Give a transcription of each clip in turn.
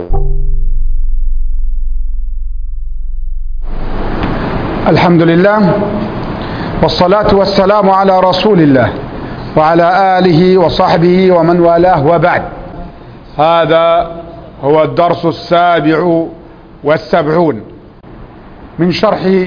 الحمد لله والصلاة والسلام على رسول الله وعلى آله وصحبه ومن والاه وبعد هذا هو الدرس السابع والسبعون من شرح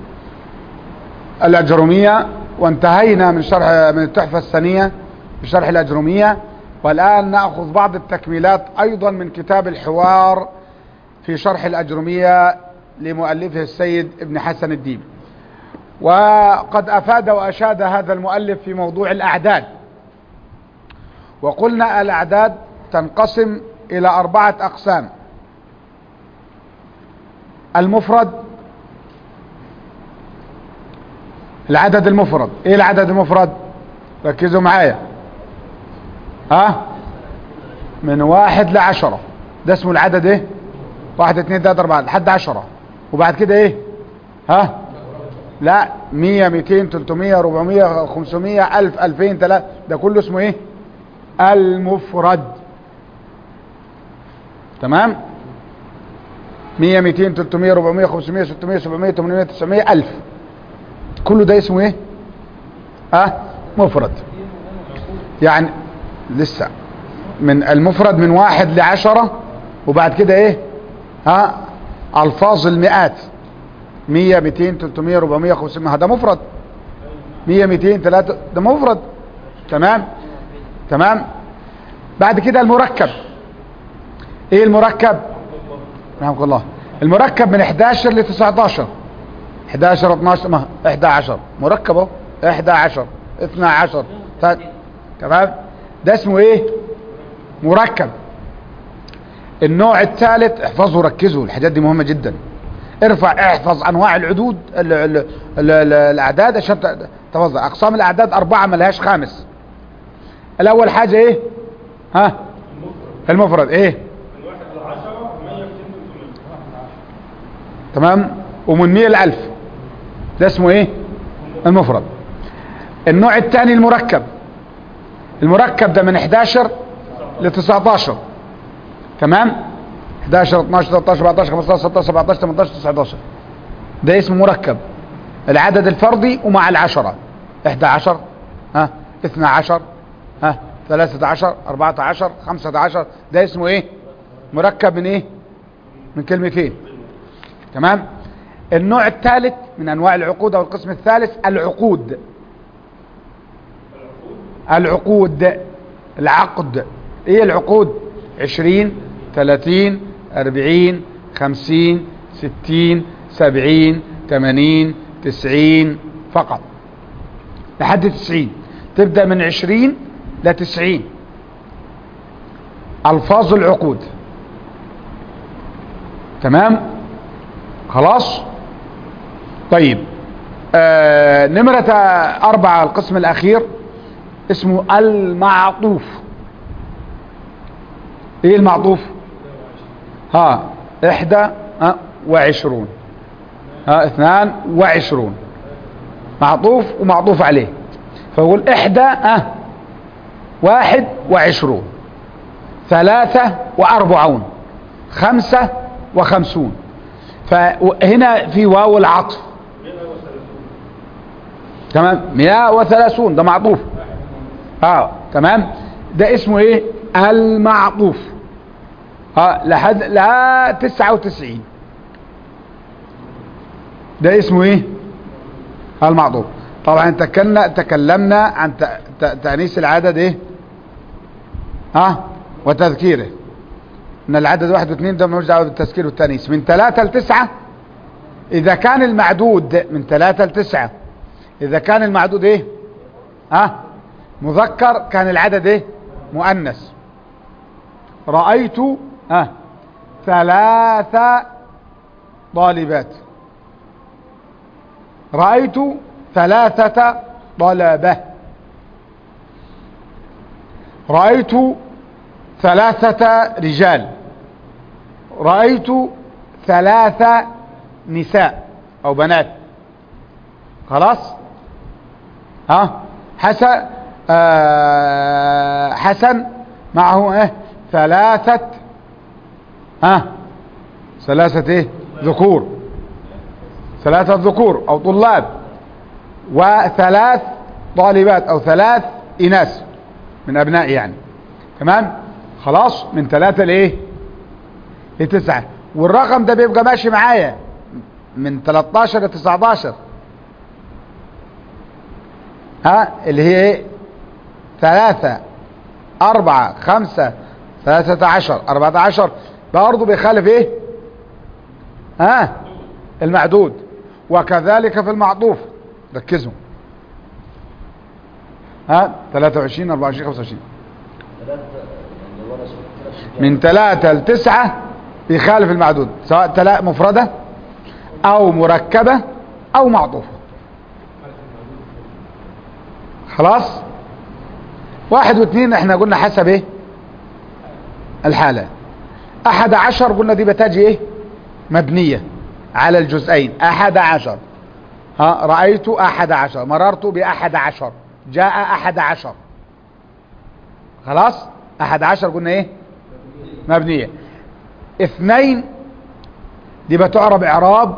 الأجرمية وانتهينا من شرح من التحفة الثانية بشرح الأجرمية والآن نأخذ بعض التكميلات أيضا من كتاب الحوار في شرح الأجرمية لمؤلفه السيد ابن حسن الدين وقد أفاد وأشاد هذا المؤلف في موضوع الأعداد وقلنا الأعداد تنقسم إلى أربعة أقسام المفرد العدد المفرد ايه العدد المفرد ركزوا معايا ها من واحد لعشرة ده اسمه العدد ايه واحد اتنين تلاتة اربعة لحد عشرة وبعد كده ايه ها لا مية ميتين تلتمية ربعمية خمسمية الف الفين تلاتة ده كله اسمه ايه المفرد تمام مية ميتين تلتمية ربعمية خمسمية ستمية سبعمية تمنمية تسعمية الف كله ده اسمه ايه اه مفرد يعني لسه من المفرد من واحد لعشرة وبعد كده ايه ها الفاظ المئات مية ميتين تلتمية ربعمية خمسمية هذا مفرد مية ميتين تلاتة ده مفرد تمام تمام بعد كده المركب ايه المركب رحمك الله المركب من 11 ل 19 11 12 ما 11 مركب اهو 11 12 تمام ده اسمه ايه مركب النوع الثالث احفظوا ركزوا الحاجات دي مهمة جدا ارفع احفظ انواع العدود ال ال ال ال الاعداد عشان تفضل اقسام الاعداد اربعة ملهاش خامس الاول حاجة ايه ها المفرد ايه تمام ومن 100 لألف ده اسمه ايه المفرد النوع الثاني المركب المركب ده من 11 ل 19 تمام 11 12 13 14 15 16 17 18 19 ده اسمه مركب العدد الفردي ومع العشرة 11 ها 12 ها 13 14 15 ده اسمه ايه مركب من ايه من كلمتين تمام النوع الثالث من انواع العقود او القسم الثالث العقود العقود العقد ايه العقود عشرين ثلاثين اربعين خمسين ستين سبعين تمانين تسعين فقط لحد تسعين تبدأ من عشرين لتسعين الفاظ العقود تمام خلاص طيب آه نمرة أربعة القسم الأخير اسمه المعطوف ايه المعطوف ها احدى ها وعشرون ها اثنان وعشرون معطوف ومعطوف عليه فيقول احدى ها واحد وعشرون ثلاثة واربعون خمسة وخمسون فهنا في واو العطف تمام مئة وثلاثون ده معطوف اه تمام ده اسمه ايه المعطوف اه لحد لا تسعة وتسعين ده اسمه ايه المعطوف طبعا تكلمنا تكلمنا عن تأنيس العدد ايه ها آه وتذكيره ان العدد واحد واثنين ده ملوش دعوه بالتذكير والتانيث من ثلاثة لتسعة اذا كان المعدود من ثلاثة لتسعة اذا كان المعدود ايه ها آه مذكر كان العدد ايه مؤنث رأيت ها آه ثلاث طالبات رأيت ثلاثة طلبة رأيت ثلاثة رجال رأيت ثلاثة نساء أو بنات خلاص ها حسن آه حسن معه ايه ثلاثة ها ثلاثة ايه ذكور ثلاثة ذكور او طلاب وثلاث طالبات او ثلاث اناث من ابناء يعني تمام خلاص من ثلاثة لايه لتسعة والرقم ده بيبقى ماشي معايا من 13 ل 19 ها اللي هي ايه ثلاثة أربعة خمسة ثلاثة عشر أربعة عشر برضه بيخالف ايه ها المعدود وكذلك في المعطوف ركزوا ها 23 24 25 من ثلاثة لتسعة بيخالف المعدود سواء تلاء مفردة او مركبة او معطوفة خلاص واحد واثنين احنا قلنا حسب ايه الحالة احد عشر قلنا دي بتاجي ايه مبنية على الجزئين احد عشر ها رأيت احد عشر مررت باحد عشر جاء احد عشر خلاص احد عشر قلنا ايه مبنية اثنين دي بتعرب اعراب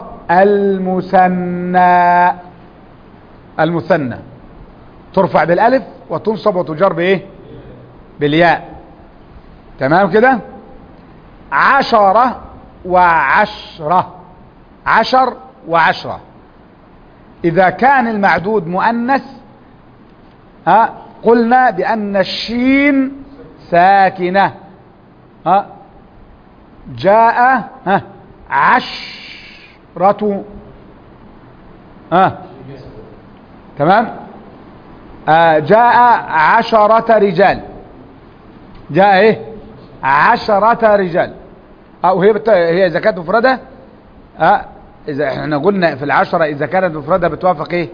المثنى المثنى ترفع بالالف وتنصب وتجر بايه بالياء تمام كده عشرة وعشرة عشر وعشرة اذا كان المعدود مؤنث ها قلنا بان الشين ساكنة ها جاء ها عشرة ها تمام آه جاء عشرة رجال جاء ايه عشرة رجال اه وهي بت... هي اذا كانت مفردة اه اذا احنا قلنا في العشرة اذا كانت مفردة بتوافق ايه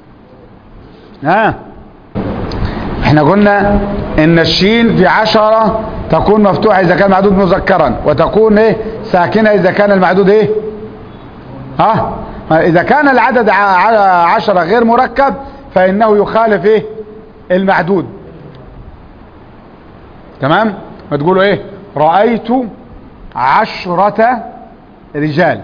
ها احنا قلنا ان الشين في عشرة تكون مفتوحة اذا كان معدود مذكرا وتكون ايه ساكنة اذا كان المعدود ايه ها اذا كان العدد عشرة غير مركب فانه يخالف ايه المعدود تمام ما تقولوا ايه رأيت عشرة رجال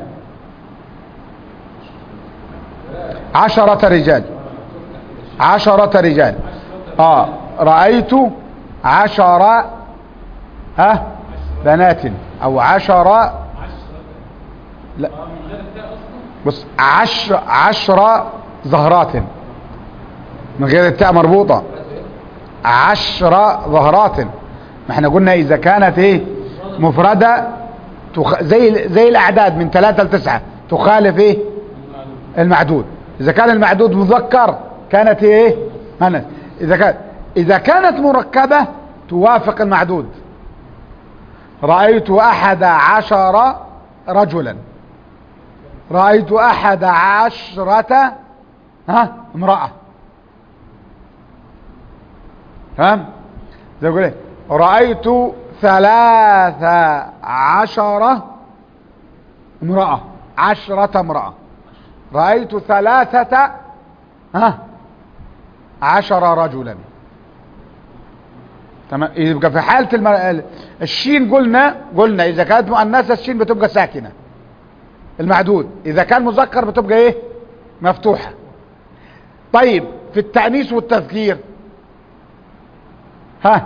عشرة رجال عشرة رجال اه رأيت عشر ها بنات او عشر لا بص عشر عشر زهرات من غير التاء مربوطة عشر ظهرات ما احنا قلنا اذا كانت ايه مفردة تخ... زي زي الاعداد من ثلاثة لتسعة تخالف ايه المعدود اذا كان المعدود مذكر كانت ايه مؤنث اذا كانت اذا كانت مركبة توافق المعدود رأيت احد عشر رجلا رأيت احد عشرة ها امرأة تمام زي ما ايه رأيت ثلاث عشرة امرأة عشرة امرأة رأيت ثلاثة ها عشر رجلا تمام يبقى في حالة المر... الشين قلنا قلنا إذا كانت مؤنثة الشين بتبقى ساكنة المعدود إذا كان مذكر بتبقى إيه مفتوحة طيب في التأنيث والتذكير ها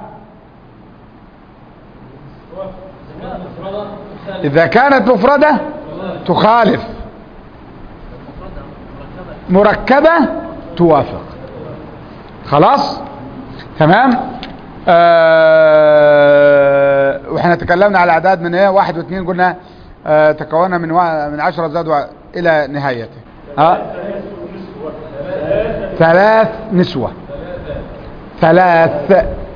إذا كانت مفردة تخالف مركبة توافق خلاص تمام آه واحنا تكلمنا على اعداد من ايه واحد واثنين قلنا آه تكوننا من وا... من عشرة زاد الى نهايته ها ثلاث نسوة ثلاث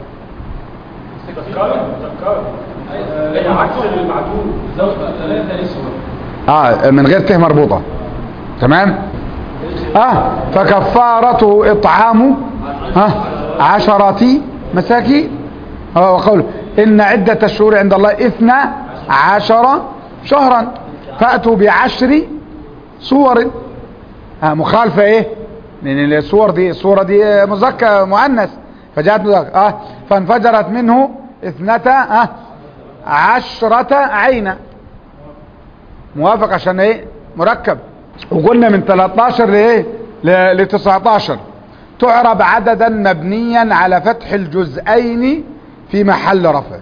هي عكس المعدود زوج ثلاثة نسوة اه من غير ته مربوطة تمام اه فكفارته اطعام ها عشرة مساكين آه وقوله ان عدة الشهور عند الله اثنى عشر شهرا فأتوا بعشر صور آه مخالفة ايه لان الصور دي الصورة دي مذكر مؤنث فجاءت مذكر اه فانفجرت منه اثنتا اه عشرة عينا موافق عشان ايه مركب وقلنا من 13 لايه ل 19 تعرب عددا مبنيا على فتح الجزئين في محل رفع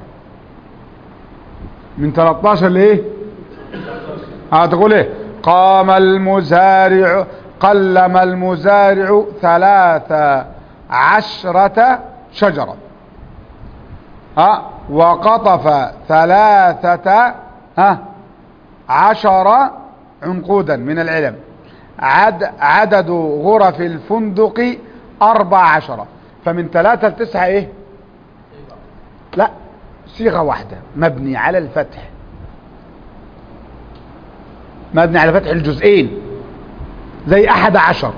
من 13 لايه اه تقول ايه قام المزارع قلم المزارع ثلاث عشرة شجرة ها وقطف ثلاثة ها عشر عنقودا من العلم عد عدد غرف الفندق أربع عشرة فمن ثلاثة لتسعة ايه لا صيغة واحدة مبني على الفتح مبني على فتح الجزئين زي أحد عشر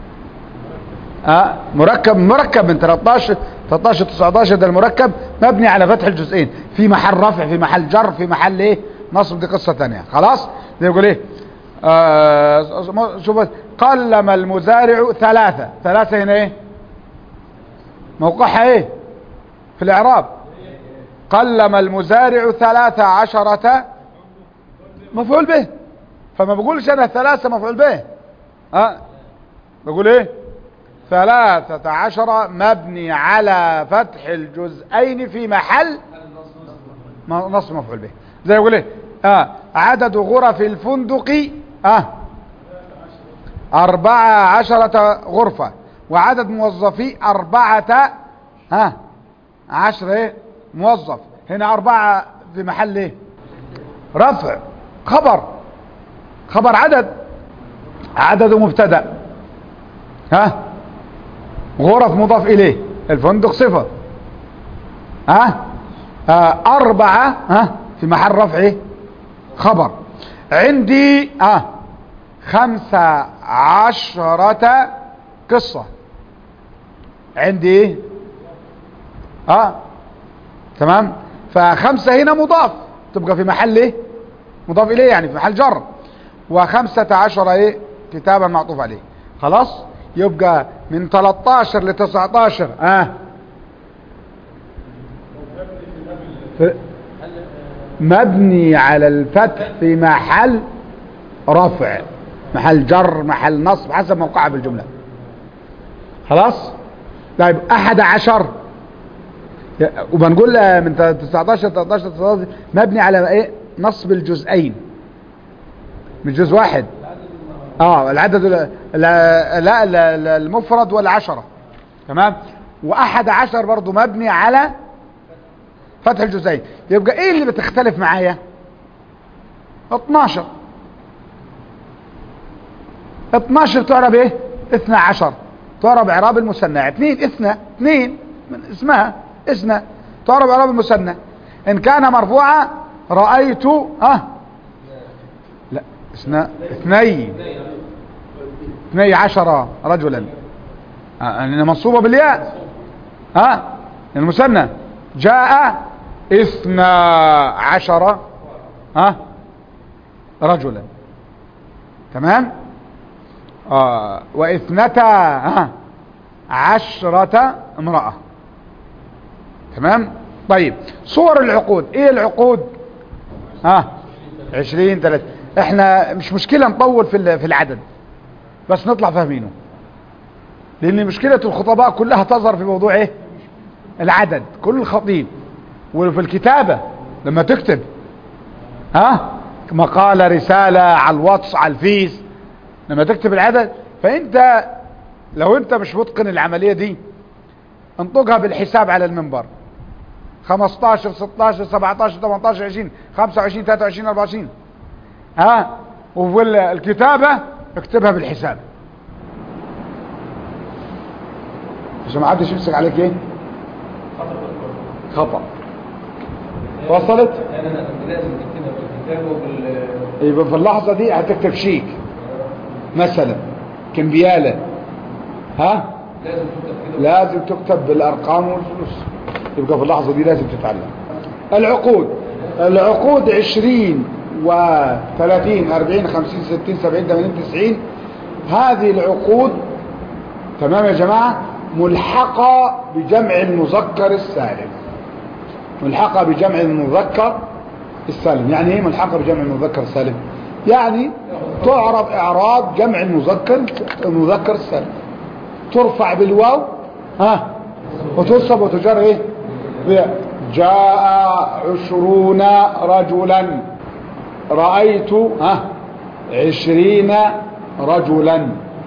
أه مركب مركب من 13 13 19 ده المركب مبني على فتح الجزئين في محل رفع في محل جر في محل ايه نصب دي قصة تانية خلاص زي يقول ايه آه شوف قلم المزارع ثلاثة ثلاثة هنا ايه موقعها ايه في الاعراب قلم المزارع ثلاثة عشرة مفعول به فما بقولش انا ثلاثة مفعول به ها بقول ايه ثلاثة عشر مبني على فتح الجزئين في محل نص مفعول به زي يقول ايه آه عدد غرف الفندق آه أربعة عشرة غرفة وعدد موظفي أربعة ها عشرة ايه موظف هنا أربعة في محل ايه رفع خبر خبر عدد عدد مبتدا ها غرف مضاف اليه الفندق صفه ها آه أربعة ها في محل رفع ايه خبر عندي اه خمسة عشرة قصة عندي ايه اه تمام فخمسة هنا مضاف تبقى في محل ايه مضاف اليه يعني في محل جر وخمسة عشر ايه كتابا معطوف عليه خلاص يبقى من 13 ل 19 اه مبني على الفتح في محل رفع محل جر محل نصب حسب موقعها في الجملة خلاص طيب احد عشر وبنقول من 19 13 19 مبني على ايه نصب الجزئين مش جزء واحد اه العدد لا لا, لا المفرد والعشرة تمام واحد عشر برضو مبني على فتح الجزئين يبقى ايه اللي بتختلف معايا 12 12 تعرب ايه 12 تعرب اعراب المثنى اثنين اثنى اثنين من اسمها اثنى تعرب اعراب المثنى ان كان مرفوعا رأيت اه لا اثنى اثنين اثني عشر رجلا آه منصوبة بالياء ها آه المثنى جاء اثنى عشر ها آه رجلا تمام آه واثنتا ها عشرة امرأة تمام طيب صور العقود ايه العقود ها عشرين ثلاثة احنا مش مشكلة نطول في في العدد بس نطلع فاهمينه لان مشكلة الخطباء كلها تظهر في موضوع ايه العدد كل الخطيب وفي الكتابة لما تكتب ها مقالة رسالة على الواتس على الفيس لما تكتب العدد فانت لو انت مش متقن العملية دي انطقها بالحساب على المنبر 15 16 17 18 20 25 23 24 ها وفي الكتابة اكتبها بالحساب عشان ما حدش يمسك عليك ايه خطأ وصلت يعني انا لازم تكتبها بالكتاب وبال يبقى في اللحظة دي هتكتب شيك مثلا كمبيالة ها لازم تكتب كده لازم تكتب بالارقام والفلوس يبقى في اللحظة دي لازم تتعلم العقود العقود 20 و30 40 50 60 70 80 90 هذه العقود تمام يا جماعة ملحقة بجمع المذكر السالم ملحقة بجمع المذكر السالم يعني ايه ملحقة بجمع المذكر السالم يعني تعرب اعراب جمع المذكر المذكر السالم ترفع بالواو ها وتنصب وتجر ايه بياء. جاء عشرون رجلا رأيت ها عشرين رجلا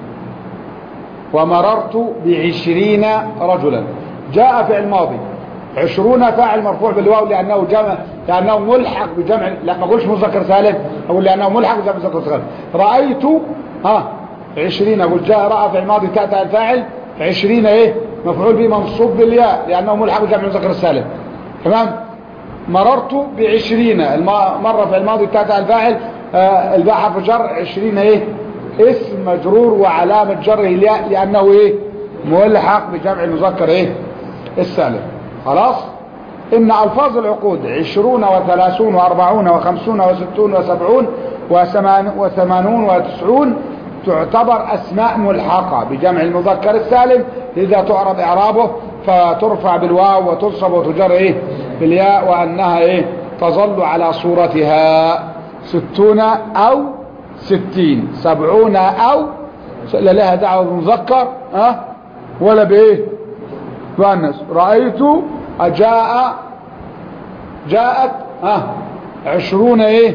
ومررت بعشرين رجلا جاء فعل ماضي عشرون فاعل مرفوع بالواو لأنه جمع لأنه ملحق بجمع لا ما اقولش مذكر سالم أقول لأنه ملحق بجمع مذكر سالم رأيت ها عشرين أقول جاء رأى فعل ماضي تأتى الفاعل عشرين ايه مفعول به منصوب بالياء لأنه ملحق بجمع مذكر السالم تمام مررت بعشرين الم- مرة في الماضي تأتى الفاعل آه الباء حرف جر عشرين ايه اسم مجرور وعلامة جره الياء لأنه ايه ملحق بجمع المذكر ايه السالم خلاص إن ألفاظ العقود عشرون وثلاثون وأربعون وخمسون وستون وسبعون وثمان- وثمانون وتسعون تعتبر أسماء ملحقة بجمع المذكر السالم إذا تعرض إعرابه فترفع بالواو وتنصب وتجر إيه بالياء وأنها إيه تظل على صورتها ستون أو ستين سبعون أو لا لها دعوة بمذكر أه؟ ولا بإيه مؤنث رأيت جاء جاءت ها عشرون ايه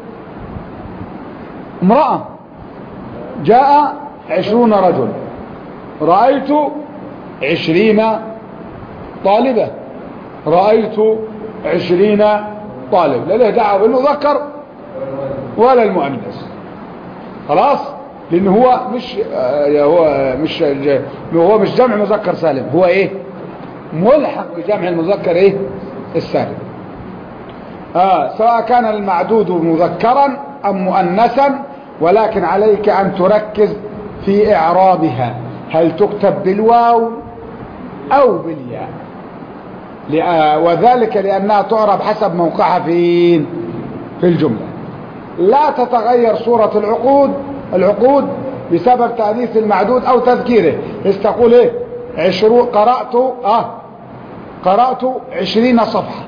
امرأة جاء عشرون رجل رأيت عشرين طالبة رأيت عشرين طالب لا له دعوة بالمذكر ولا المؤنث خلاص لان هو مش آه، هو مش هو مش جمع مذكر سالم هو ايه ملحق بجمع المذكر ايه السالم آه سواء كان المعدود مذكرا ام مؤنثا ولكن عليك ان تركز في اعرابها هل تكتب بالواو او بالياء لأ- وذلك لانها تعرب حسب موقعها فين في الجمله لا تتغير صورة العقود العقود بسبب تأنيث المعدود أو تذكيره إذ تقول إيه عشرون قرأت آه قرأت عشرين صفحة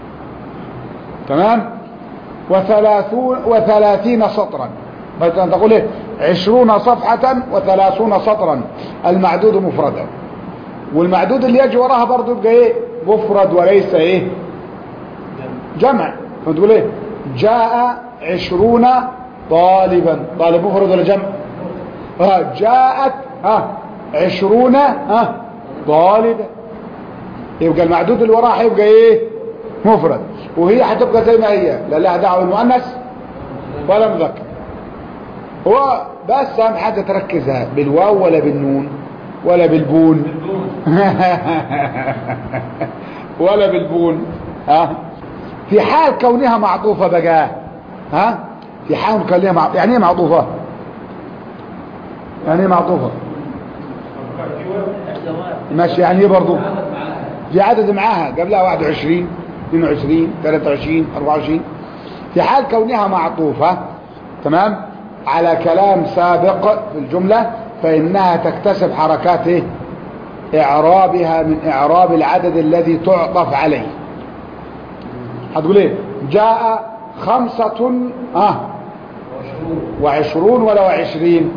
تمام وثلاثون وثلاثين سطرا مثلا تقول إيه عشرون صفحة وثلاثون سطرا المعدود مفردا والمعدود اللي يجي وراها برضو يبقى ايه مفرد وليس ايه جمع فتقول ايه جاء عشرون طالبا طالب مفرد ولا جمع آه جاءت ها عشرون ها طالبا يبقى المعدود اللي وراها هيبقى ايه مفرد وهي هتبقى زي ما هي لا لها دعوه بالمؤنث ولا مذكر هو بس اهم حاجه تركزها بالواو ولا بالنون ولا بالبون ولا بالبون ها في حال كونها معطوفة بقى ها في حال كونها معطوفة يعني ايه معطوفة يعني ايه معطوفة ماشي يعني ايه برضو في عدد معاها قبلها 21 22 23 24 في حال كونها معطوفة تمام على كلام سابق في الجملة فإنها تكتسب حركات إيه؟ إعرابها من إعراب العدد الذي تعطف عليه هتقول إيه جاء خمسة آه وعشرون ولا وعشرين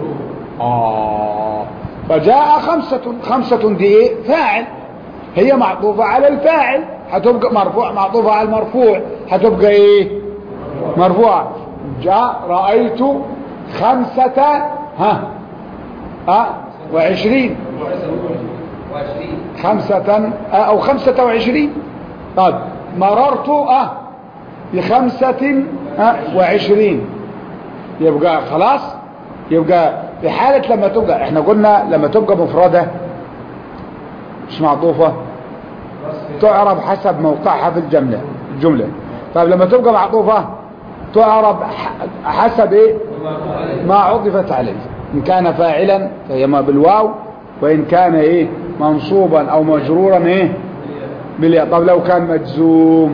آه فجاء خمسة خمسة دي إيه فاعل هي معطوفة على الفاعل هتبقى مرفوع معطوفة على المرفوع هتبقى إيه مرفوعة جاء رأيت خمسة ها ها وعشرين وعشرين خمسة آه، أو خمسة وعشرين طيب مررت أه بخمسة أه وعشرين يبقى خلاص يبقى في حالة لما تبقى احنا قلنا لما تبقى مفردة مش معطوفة تعرب حسب موقعها في الجملة الجملة طيب لما تبقى معطوفة تعرب ح- حسب ايه ما عطفت عليه ان كان فاعلا فهي ما بالواو وان كان ايه منصوبا او مجرورا ايه بالياء طب لو كان مجزوم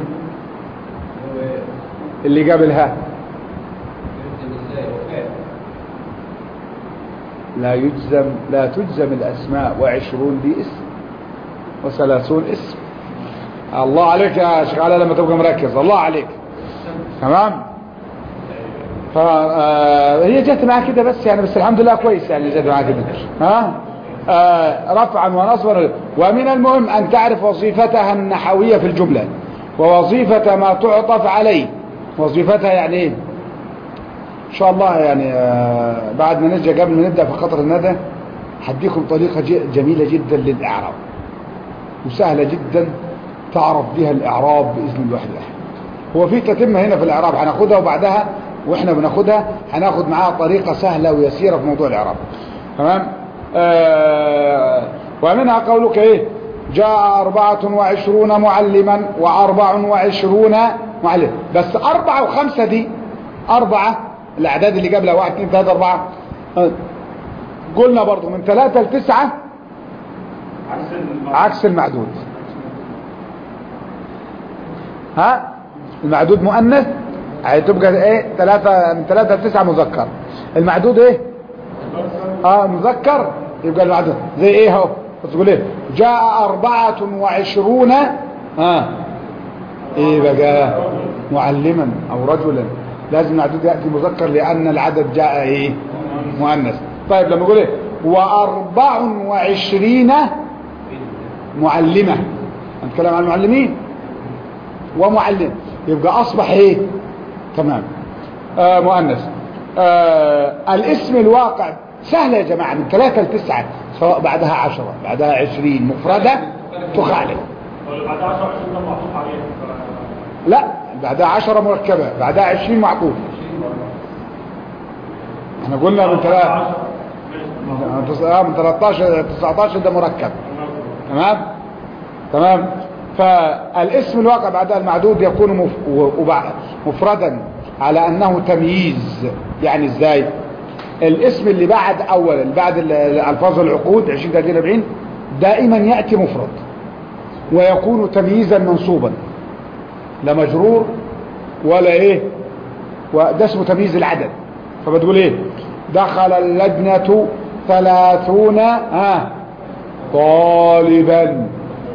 اللي قبلها لا يجزم لا تجزم الاسماء وعشرون دي اسم وثلاثون اسم الله عليك يا شيخ علي لما تبقى مركز الله عليك تمام فهي جت معاه كده بس يعني بس الحمد لله كويس يعني جت معاه كده ها آه رفعا ونصبا ومن المهم أن تعرف وظيفتها النحوية في الجملة ووظيفة ما تعطف عليه وظيفتها يعني ايه ان شاء الله يعني آه بعد ما نرجع قبل ما نبدأ في خطر الندى هديكم طريقة ج- جميلة جدا للإعراب وسهلة جدا تعرف بها الإعراب بإذن الله الأحد هو في تتمة هنا في الإعراب هناخدها وبعدها وإحنا بناخدها هناخد معاها طريقة سهلة ويسيرة في موضوع الإعراب تمام آه ومنها قولك إيه جاء أربعة وعشرون معلما وأربع وعشرون معلم بس أربعة وخمسة دي أربعة الأعداد اللي قبلها واحد اثنين ثلاثة أربعة آه، قلنا برضو من ثلاثة لتسعة عكس الم- عكس المعدود ها المعدود مؤنث هتبقى ايه ثلاثة من ثلاثة لتسعة مذكر المعدود ايه اه مذكر يبقى المعدود زي ايه اهو تقول ايه جاء أربعة وعشرون ها ايه بقى معلما او رجلا لازم المعدود يأتي مذكر لأن العدد جاء ايه مؤنث طيب لما يقول ايه وأربع وعشرين معلمة نتكلم عن المعلمين ومعلم يبقى أصبح ايه تمام آه مؤنث آه الاسم الواقع سهل يا جماعة من ثلاثة لتسعة سواء بعدها عشرة بعدها عشرين مفردة تخالف واللي بعدها 10 20 ده معطوف عليه لا بعدها عشرة مركبة بعدها عشرين معطوف احنا قلنا من ثلاثة من 13 19 ده مركب تمام تمام فالاسم الواقع بعد المعدود يكون مف- و- وبع- مفردا على انه تمييز يعني ازاي الاسم اللي بعد اول اللي بعد ال- الالفاظ العقود 20 30 40 دائما ياتي مفرد ويكون تمييزا منصوبا لا مجرور ولا ايه وده اسمه تمييز العدد فبتقول ايه دخل اللجنة ثلاثون ها طالبا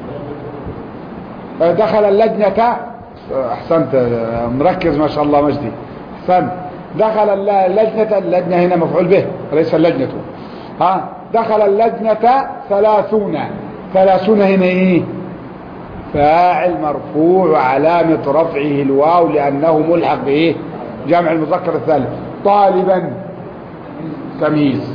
دخل اللجنة احسنت مركز ما شاء الله مجدي احسنت دخل اللجنة اللجنة هنا مفعول به وليس اللجنة ها دخل اللجنة ثلاثون ثلاثون هنا ايه فاعل مرفوع وعلامة رفعه الواو لأنه ملحق بإيه جمع المذكر الثالث طالبا تمييز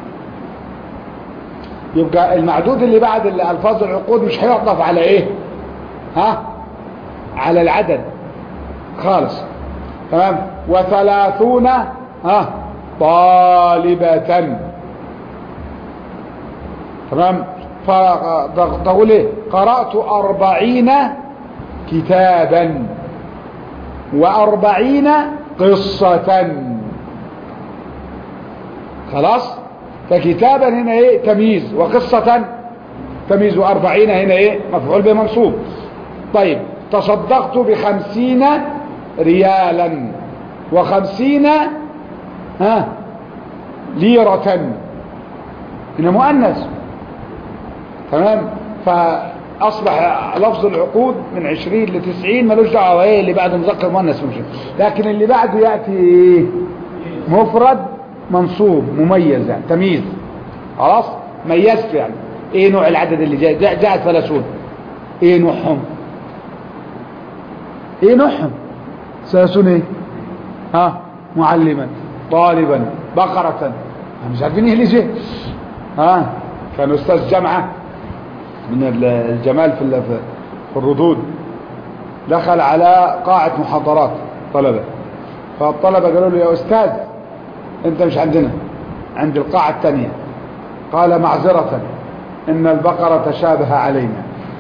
يبقى المعدود اللي بعد الألفاظ العقود مش هيعطف على إيه ها على العدد خالص تمام وثلاثون ها طالبة تمام فتقول ايه قرأت أربعين كتابا وأربعين قصة خلاص فكتابا هنا ايه تمييز وقصة تمييز وأربعين هنا ايه مفعول به منصوب طيب تصدقت بخمسين ريالا وخمسين ها ليرة هنا مؤنث تمام فأصبح لفظ العقود من عشرين لتسعين ملوش دعوة ايه اللي بعده مذكر مؤنث مش لكن اللي بعده يأتي ايه مفرد منصوب مميز يعني تمييز خلاص ميزت يعني ايه نوع العدد اللي جاء جاء جاءت ثلاثون ايه نوعهم ايه نوعهم ثلاثون ايه ها معلما طالبا بقرة مش عارفين ايه اللي جاء ها كان استاذ جامعة من الجمال في ال- في الردود دخل على قاعة محاضرات طلبة فالطلبة قالوا له يا استاذ انت مش عندنا عند القاعة الثانية قال معذرة ان البقرة تشابه علينا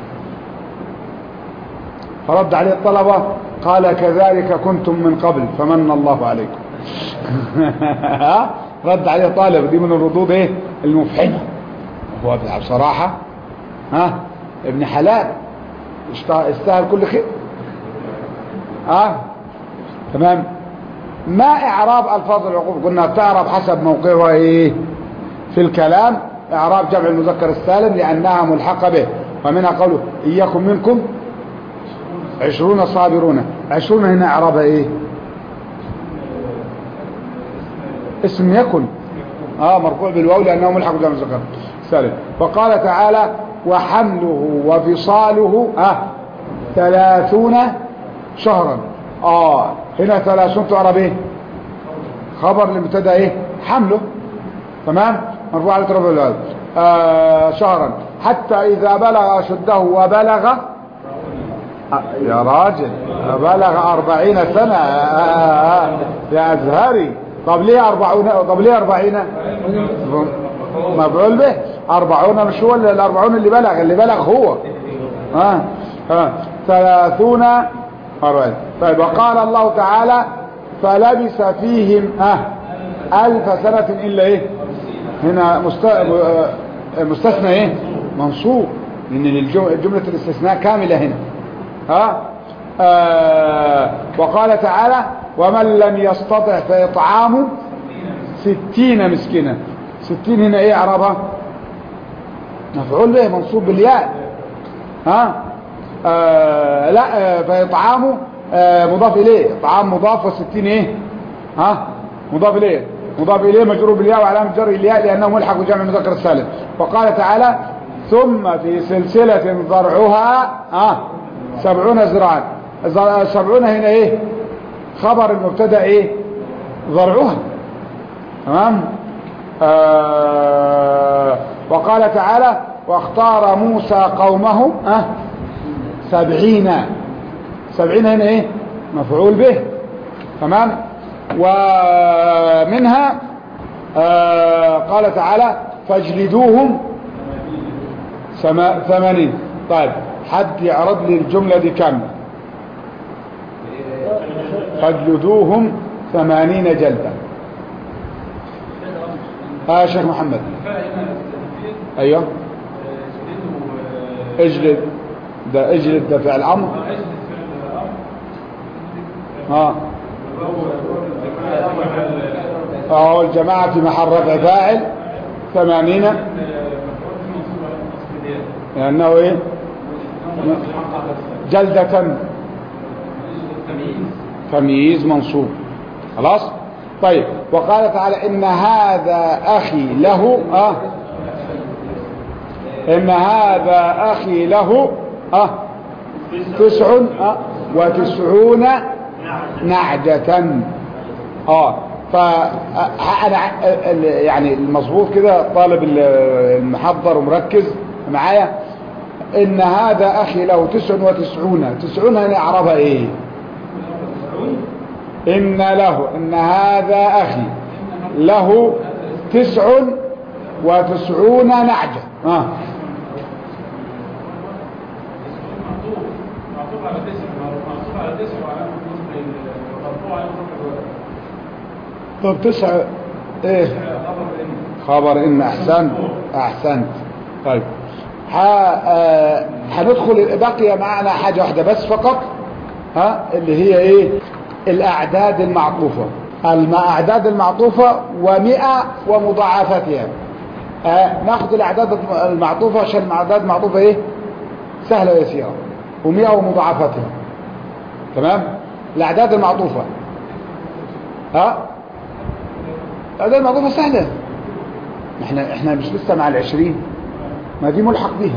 فرد عليه الطلبة قال كذلك كنتم من قبل فمن الله عليكم ها؟ رد عليه طالب دي من الردود ايه المفحمة هو بصراحة ها ابن حلال اشت- استاهل كل خير ها تمام ما اعراب الفاظ العقوب قلنا بتعرب حسب موقعها ايه في الكلام اعراب جمع المذكر السالم لانها ملحقه به ومنها قوله اياكم منكم عشرون صابرون عشرون هنا اعرابها ايه اسم يكن اه مرفوع بالواو لانه ملحق بجمع الذكر سالم وقال تعالى وحمله وفصاله اه ثلاثون شهرا اه هنا ثلاثون تعرب ايه خبر لمبتدا ايه حمله تمام مرفوع على رفع الواو آه شهرا حتى اذا بلغ اشده وبلغ آه، يا راجل بلغ أربعين سنة آه، آه، آه، يا أزهري طب ليه أربعون طب ليه أربعين مفعول به أربعون مش هو اللي- الأربعون اللي بلغ اللي بلغ هو ها ها ثلاثون أربعين طيب وقال الله تعالى فلبس فيهم اه ألف سنة إلا إيه هنا مست... آه، مستثنى إيه منصوب لأن الجم- جملة الاستثناء كاملة هنا ها آه وقال تعالى ومن لم يستطع فإطعام ستين مسكينا ستين هنا ايه اعرابها مفعول به منصوب بالياء ها آه لا آه فإطعامه آه مضاف إليه طعام مضاف وستين ايه ها مضاف إليه مضاف إليه مجرور بالياء وعلامة جر الياء لأنه ملحق بجمع المذكر السالم وقال تعالى ثم في سلسلة ضرعها ها سبعون زراعا الزر- سبعون هنا ايه خبر المبتدا ايه ضرعها تمام آه وقال تعالى واختار موسى قومه آه سبعين سبعين هنا ايه مفعول به تمام ومنها آه قال تعالى فاجلدوهم سما ثمانين طيب حد يعرض لي الجملة دي كاملة فاجلدوهم ثمانين جلدة ها يا شيخ محمد ايوه اجلد ده اجلد ده فعل امر ها اهو الجماعة في محل رفع فاعل ثمانين لأنه ايه جلدة تمييز منصوب خلاص طيب وقال تعالى إن هذا أخي له آه إن هذا أخي له آه تسع آه وتسعون نعجة اه فأنا يعني المظبوط كده طالب المحضر ومركز معايا إن هذا أخي له تسع وتسعون تسعون هنا أعربها إيه إن له إن هذا أخي له تسع وتسعون نعجة آه. طب تسع ايه خبر ان احسنت احسنت طيب ها هندخل بقي معنا حاجة واحدة بس فقط ها اللي هي ايه الاعداد المعطوفة الاعداد المعطوفة ومئة ومضاعفتها آه ناخد الاعداد المعطوفة عشان الاعداد المعطوفة ايه سهلة ويسيرة ومئة ومضاعفتها تمام الاعداد المعطوفة ها الاعداد المعطوفة سهلة احنا احنا مش لسه مع العشرين ما دي ملحق بيها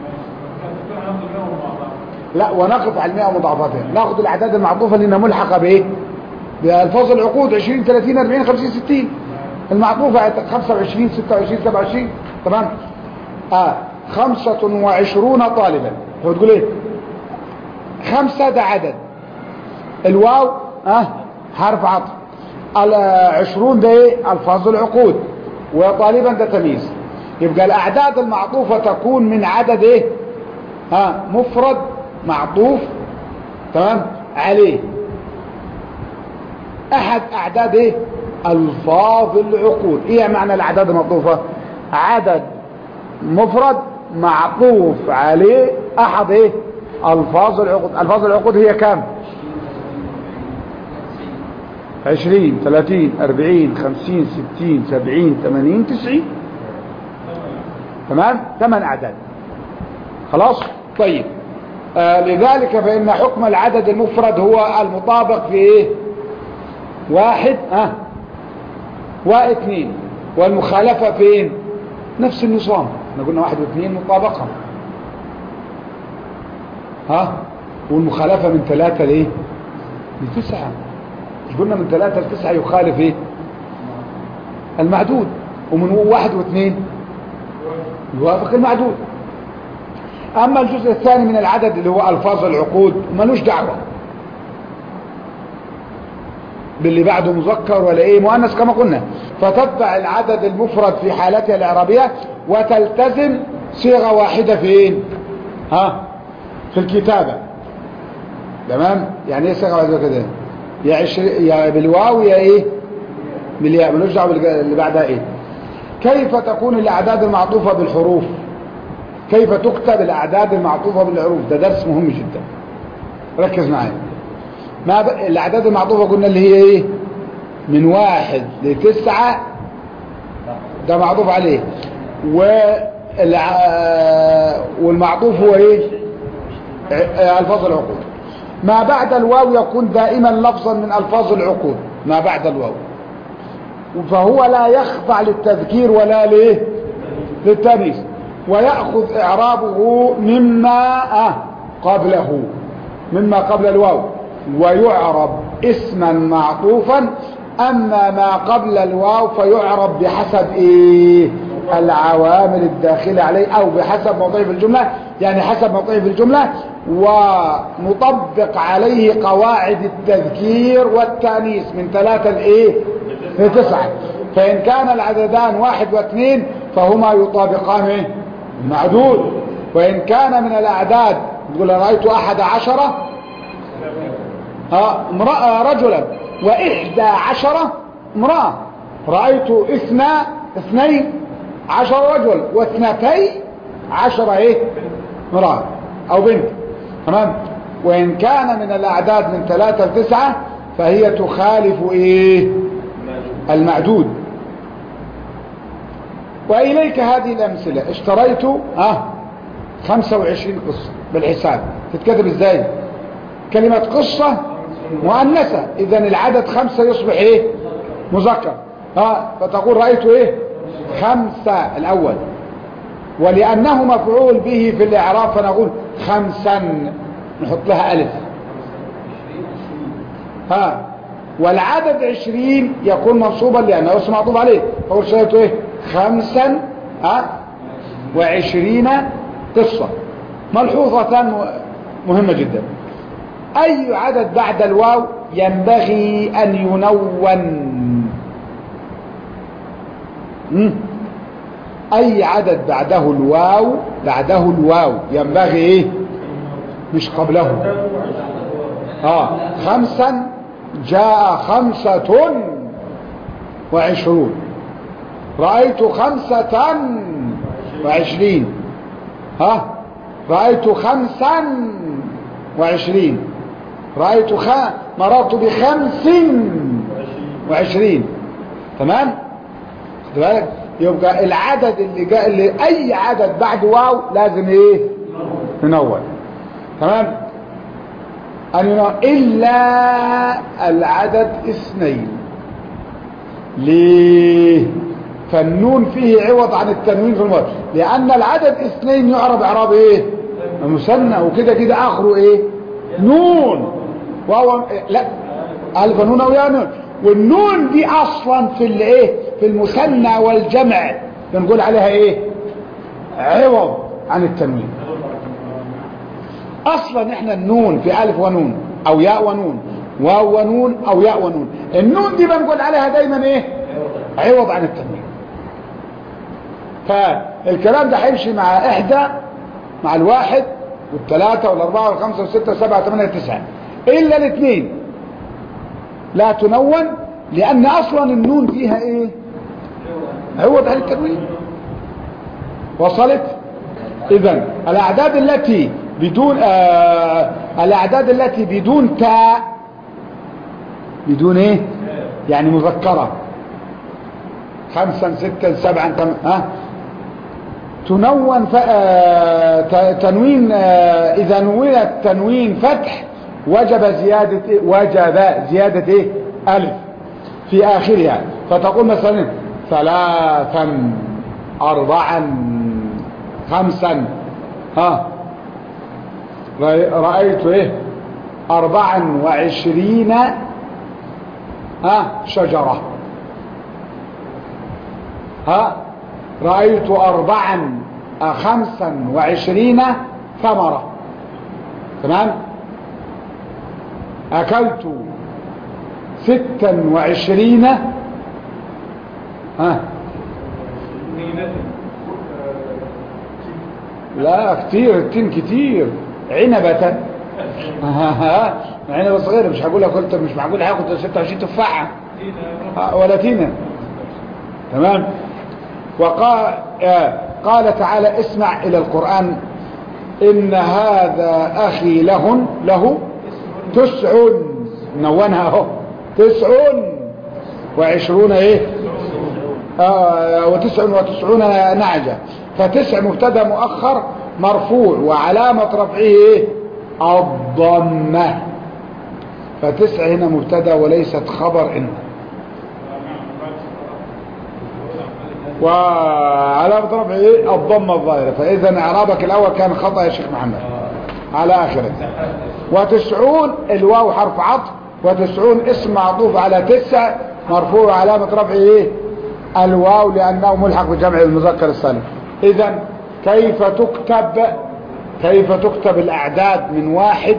لا ونقف على المئة ومضاعفتها ناخد الاعداد المعطوفة لانها ملحقة بايه بألفاظ العقود 20 30 40 50 60 المعطوفة 25 26 27 تمام اه 25 طالبا هو تقول ايه خمسة ده عدد الواو اه حرف عطف العشرون ده ايه الفاظ العقود وطالبا ده تمييز يبقى الاعداد المعطوفة تكون من عدد ايه ها مفرد معطوف تمام عليه احد اعداد ايه الفاظ العقود ايه معنى الاعداد المعطوفة عدد مفرد معطوف عليه احد ايه الفاظ العقود الفاظ العقود هي كام عشرين ثلاثين اربعين خمسين ستين سبعين ثمانين تسعين تمام ثمان اعداد خلاص طيب آه لذلك فإن حكم العدد المفرد هو المطابق في ايه واحد ها واثنين والمخالفة فين نفس النظام احنا قلنا واحد واثنين مطابقة ها والمخالفة من ثلاثة ليه لتسعة مش قلنا من ثلاثة لتسعة يخالف ايه المعدود ومن واحد واثنين يوافق المعدود اما الجزء الثاني من العدد اللي هو الفاظ العقود ملوش دعوة باللي بعده مذكر ولا ايه مؤنث كما قلنا فتتبع العدد المفرد في حالته الاعرابية وتلتزم صيغة واحدة فين ها في الكتابة تمام يعني ايه صيغة واحدة كده يا عشر يا بالواو يا ايه بالياء ملوش دعوة بالج- اللي بعدها ايه كيف تكون الاعداد المعطوفة بالحروف كيف تكتب الاعداد المعطوفة بالحروف ده درس مهم جدا ركز معايا ما ب... الاعداد المعطوفة قلنا اللي هي ايه من واحد لتسعة ده معطوف عليه والع... والمعطوف هو ايه ع- الفاظ العقود ما بعد الواو يكون دائما لفظا من الفاظ العقود ما بعد الواو فهو لا يخضع للتذكير ولا ليه للتانيث ويأخذ إعرابه مما آه قبله مما قبل الواو ويعرب اسما معطوفا أما ما قبل الواو فيعرب بحسب إيه العوامل الداخلة عليه أو بحسب موضعه في الجملة يعني حسب موضعه في الجملة ونطبق عليه قواعد التذكير والتانيث من ثلاثة لإيه لتسعة فإن كان العددان واحد واثنين فهما يطابقان إيه؟ المعدود وإن كان من الأعداد تقول رأيت أحد عشرة ها امرأة رجلا وإحدى عشرة امرأة رأيت اثنا اثنين عشر رجل واثنتي عشرة ايه امرأة او بنت تمام وإن كان من الأعداد من ثلاثة لتسعة فهي تخالف ايه المعدود وإليك هذه الأمثلة اشتريت ها 25 قصة بالحساب تتكتب ازاي كلمة قصة مؤنثة اذا العدد خمسة يصبح ايه مذكر ها فتقول رأيت ايه خمسة الاول ولأنه مفعول به في الإعراب فنقول خمسا نحط لها ألف ها والعدد عشرين يكون منصوبا لأنه اسم معطوب عليه فقول شريته ايه خمسا ها وعشرين قصة ملحوظتان مهمة جدا أي عدد بعد الواو ينبغي أن ينون مم. أي عدد بعده الواو بعده الواو ينبغي إيه مش قبله آه خمسا جاء خمسة وعشرون رأيت خمسة وعشرين ها رأيت خمسا وعشرين رأيت خ... مررت بخمس وعشرين تمام خد بالك يبقى العدد اللي جاء اللي اي عدد بعد واو لازم ايه ينون تمام ان ينون الا العدد اثنين ليه فالنون فيه عوض عن التنوين في المرض لان العدد اثنين يعرب اعراب ايه مثنى وكده كده اخره ايه نون وهو لا الف نون او يا نون والنون دي اصلا في الايه في المثنى والجمع بنقول عليها ايه عوض عن التنوين اصلا احنا النون في الف ونون او ياء ونون واو ونون او ياء ونون النون دي بنقول عليها دايما ايه عوض عن التنوين فالكلام ده هيمشي مع احدى مع الواحد والثلاثة والاربعة والخمسة والستة والسبعة والثمانية والتسعة الا الاثنين لا تنون لان اصلا النون فيها ايه عوض عن التنوين وصلت اذا الاعداد التي بدون آه الاعداد التي بدون تاء بدون ايه يعني مذكرة خمسا ستا سبعا تم ها تنون ف... آه، ت- تنوين آه، إذا نونت تنوين فتح وجب زيادة إيه؟ وجب زيادة إيه؟ ألف في آخرها فتقول مثلا ثلاثا أربعا خمسا ها رأي- رأيت إيه أربعا وعشرين ها شجرة ها رأيت أربعا آه، خمسا وعشرين ثمرة تمام أكلت ستا وعشرين ها لا كتير التين كتير عنبة عنبة صغيرة مش هقول لك قلت مش معقول هاخد 26 تفاحة آه، ولا تينة تمام وقال آه، قال تعالى اسمع إلى القرآن إن هذا أخي له له تسع نونها اهو تسع وعشرون ايه آه وتسع وتسعون نعجة فتسع مبتدا مؤخر مرفوع وعلامة رفعه ايه الضمة فتسع هنا مبتدا وليست خبر إن وعلامة رفعه ايه الضمة الظاهرة فإذا إعرابك الأول كان خطأ يا شيخ محمد على آخره وتسعون الواو حرف عطف وتسعون اسم معطوف على تسع مرفوع علامة رفعه ايه الواو لأنه ملحق بجمع المذكر السالم إذا كيف تكتب كيف تكتب الأعداد من واحد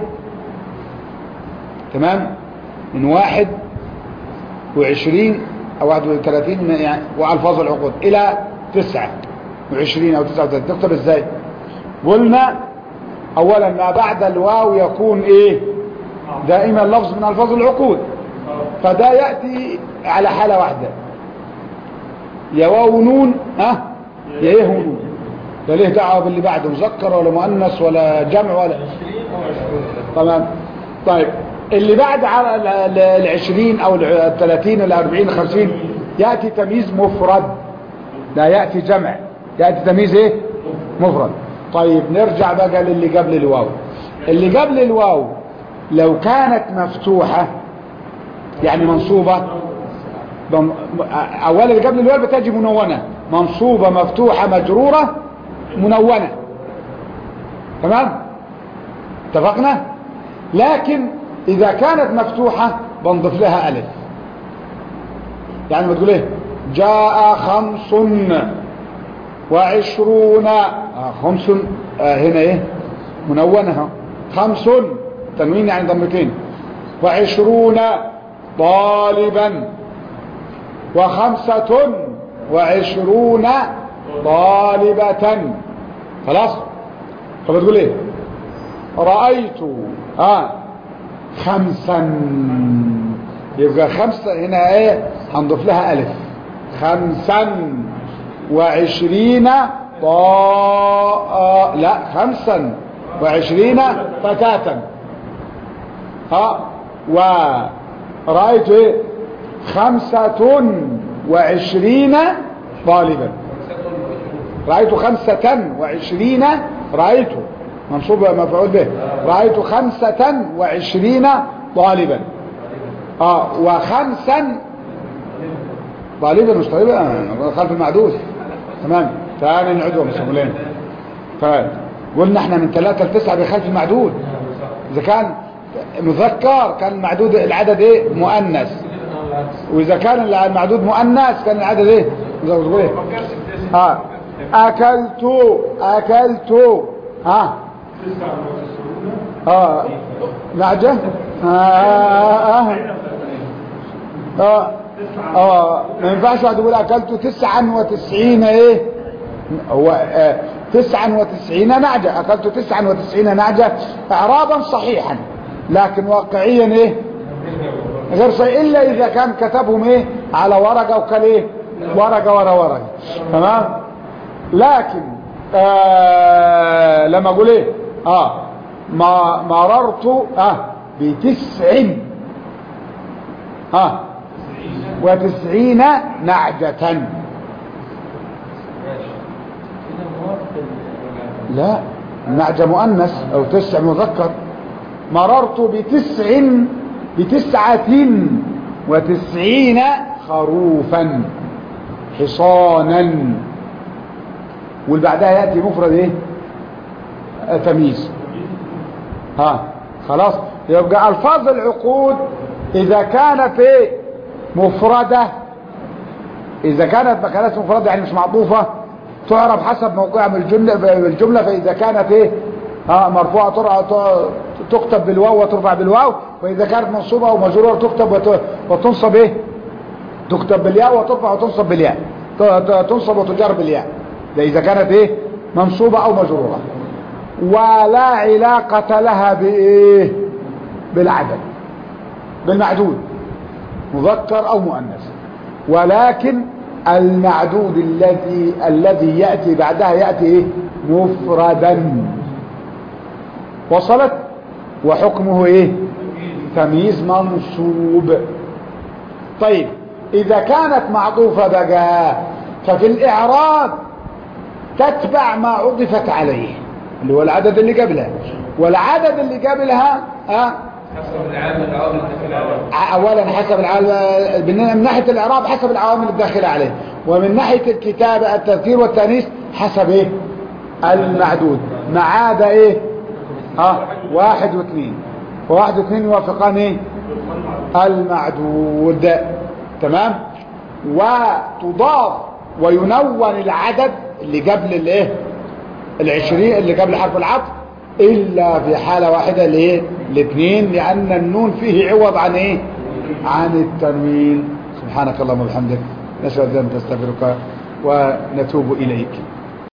تمام من واحد وعشرين أو واحد وثلاثين يعني وألفاظ العقود إلى تسعة وعشرين أو تسعة وثلاثين تكتب إزاي قلنا اولا ما بعد الواو يكون ايه دائما لفظ من الفاظ العقود فده يأتي على حالة واحدة يا واو نون ها يا ايه نون لا ليه دعوه باللي بعده مذكر ولا مؤنث ولا جمع ولا تمام طيب اللي بعد على ال- ال- العشرين او الع- الثلاثين الاربعين الخمسين يأتي تمييز مفرد لا يأتي جمع يأتي تمييز ايه مفرد طيب نرجع بقى للي قبل الواو اللي قبل الواو لو كانت مفتوحة يعني منصوبة بم- اولا اللي قبل الواو بتجي منونة منصوبة مفتوحة مجرورة منونة تمام اتفقنا لكن اذا كانت مفتوحة بنضيف لها الف يعني بتقول ايه جاء خمس وعشرون آه خمس آه هنا ايه منونة اهو. خمس تنوين يعني ضمتين وعشرون طالبا وخمسة وعشرون طالبة خلاص فبتقول ايه رأيت اه خمسا يبقى خمسة هنا ايه هنضيف لها الف خمسا وعشرين طا آه لا خمسا وعشرين فتاة ها ورأيت ايه خمسة وعشرين طالبا رأيت خمسة وعشرين رأيت منصوب مفعول به رأيت خمسة وعشرين طالبا اه وخمسا طالبا مش طالبا آه، خلف المعدود تمام ثاني نعدهم مسؤولين تمام قلنا احنا من ثلاثة لتسعة بخلف المعدود اذا كان مذكر كان المعدود العدد ايه مؤنث واذا كان المعدود مؤنث كان العدد ايه زي ما بتقول ايه ها اكلت اكلت ها اه نعجة آه آه آه. آه. آه. ما ينفعش واحد يقول اكلت تسعا وتسعين ايه هو آه تسعا وتسعين نعجة اكلت تسعا وتسعين نعجة اعرابا صحيحا لكن واقعيا ايه غير صحيح الا اذا كان كتبهم ايه على ورقة وكان ايه ورقة ورا ورقة تمام لكن آه لما اقول ايه اه ما مررت اه بتسع اه وتسعين نعجة لا النعجة مؤنث او تسع مذكر مررت بتسع بتسعة وتسعين خروفا حصانا واللي بعدها يأتي مفرد ايه آه، تمييز ها خلاص يبقى الفاظ العقود اذا كانت ايه مفردة اذا كانت ما كانت مفردة يعني مش معطوفة تعرف حسب موقعها من الجملة بالجملة فاذا كانت ايه ها مرفوعة ترع- ت- تكتب بالواو وترفع بالواو واذا كانت منصوبة او مجرورة تكتب وت- وتنصب ايه تكتب بالياء وترفع وتنصب بالياء ت- ت- تنصب وتجر بالياء ده اذا كانت ايه منصوبة او مجرورة ولا علاقة لها بايه بالعدد بالمعدود مذكر او مؤنث ولكن المعدود الذي الذي يأتي بعدها يأتي ايه مفردا وصلت وحكمه ايه تمييز منصوب طيب اذا كانت معطوفة بقى ففي الاعراب تتبع ما عطفت عليه اللي هو العدد اللي قبلها والعدد اللي قبلها ها حسب العام العوامل الداخلة عليه اولا حسب العوامل من ناحيه الاعراب حسب العوامل الداخله عليه ومن ناحيه الكتابه التذكير والتانيث حسب ايه المعدود ما عدا ايه ها واحد واثنين وواحد واثنين يوافقان ايه المعدود تمام وتضاف وينون العدد اللي قبل الايه العشرين اللي قبل حرف العطف الا في حالة واحدة ليه الاثنين لان النون فيه عوض عن ايه عن التنوين سبحانك اللهم وبحمدك نشهد ان تستغفرك ونتوب اليك